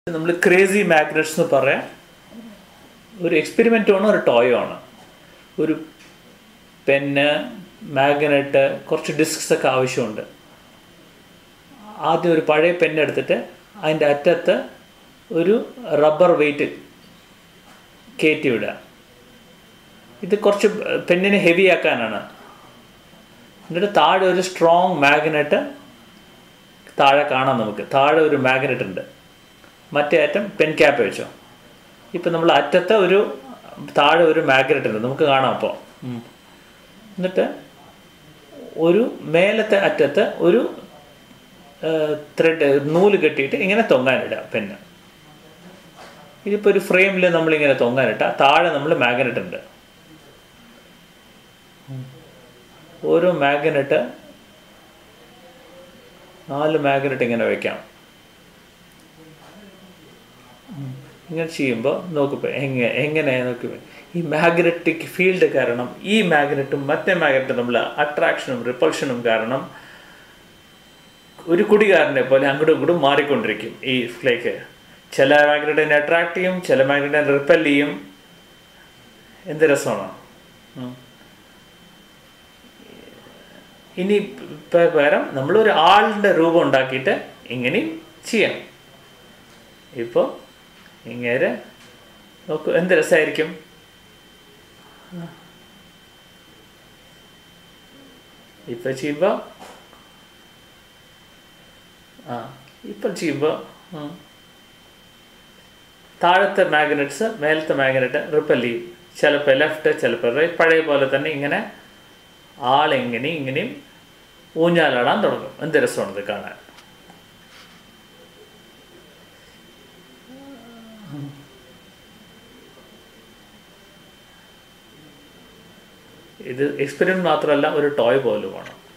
നമ്മൾ crazy magnets എന്ന് പറയാം ഒരു എക്സ്പെരിമെൻറ്റുമാണ് ഒരു ടോയോ ആണ് ഒരു പെന്ന് മാഗ്നറ്റ് കുറച്ച് ഡിസ്ക്സ് ഒക്കെ ആവശ്യമുണ്ട് ആദ്യം ഒരു പഴയ പെന്ന് എടുത്തിട്ട് അതിൻ്റെ അറ്റത്ത് ഒരു റബ്ബർ വെയിറ്റ് കയറ്റി വിടുക ഇത് കുറച്ച് പെന്നിനെ ഹെവി ആക്കാനാണ് എന്നിട്ട് താഴെ ഒരു സ്ട്രോങ് മാഗ്നറ്റ് താഴെ കാണാം നമുക്ക് താഴെ ഒരു മാഗ്നറ്റ് ഉണ്ട് മറ്റേ അറ്റം പെൻ ക്യാപ്പ് വെച്ചോ ഇപ്പം നമ്മൾ അറ്റത്ത് ഒരു താഴെ ഒരു മാഗ്നറ്റ് ഉണ്ട് നമുക്ക് കാണാം അപ്പോൾ എന്നിട്ട് ഒരു മേലത്തെ അറ്റത്ത് ഒരു ത്രെഡ് നൂല് കെട്ടിയിട്ട് ഇങ്ങനെ തൊങ്ങാനിടുക പെന്ന് ഇതിപ്പോൾ ഒരു ഫ്രെയിമിൽ നമ്മളിങ്ങനെ തൊങ്ങാനിട്ട താഴെ നമ്മൾ മാഗ്നറ്റ് ഉണ്ട് ഓരോ മാഗ്നറ്റ് നാല് മാഗ്നറ്റ് ഇങ്ങനെ വെക്കാം ഇങ്ങനെ ചെയ്യുമ്പോൾ നോക്കിപ്പോൾ എങ്ങനെ എങ്ങനെ നോക്കി ഈ മാഗ്നറ്റിക് ഫീൽഡ് കാരണം ഈ മാഗ്നറ്റും മറ്റേ മാഗ്നറ്റും തമ്മിൽ അട്രാക്ഷനും റിപ്പൾഷനും കാരണം ഒരു കുടികാരനെ പോലെ അങ്ങോട്ടും ഇങ്ങോട്ടും മാറിക്കൊണ്ടിരിക്കും ഈ ഇതിലേക്ക് ചില മാഗ്നറ്റിനെ അട്രാക്ട് ചെയ്യും ചില മാഗ്നറ്റിനെ റിപ്പൽ ചെയ്യും എന്ത് രസമാണ് ഇനി പകരം നമ്മളൊരു ആളിൻ്റെ രൂപം ഉണ്ടാക്കിയിട്ട് ഇങ്ങനെയും ചെയ്യാം ഇപ്പോൾ ഇങ്ങനെ നോക്കൂ എന്ത് രസമായിരിക്കും ഇപ്പം ചെയ്യുമ്പോൾ ആ ഇപ്പം ചെയ്യുമ്പോൾ താഴത്തെ മാഗ്നറ്റ്സ് മേലത്തെ മാഗ്നറ്റ് റിപ്പൽ ചെയ്യും ചിലപ്പോൾ ലെഫ്റ്റ് ചിലപ്പോൾ റൈറ്റ് പഴയ പോലെ തന്നെ ഇങ്ങനെ ആളെങ്ങനെയും ഇങ്ങനെയും ഊഞ്ഞാലാടാൻ തുടങ്ങും എന്ത് രസമാണിത് കാണാൻ ഇത് എക്സ്പെരിമെൻറ്റ് മാത്രമല്ല ഒരു ടോയ് പോലുമാണ്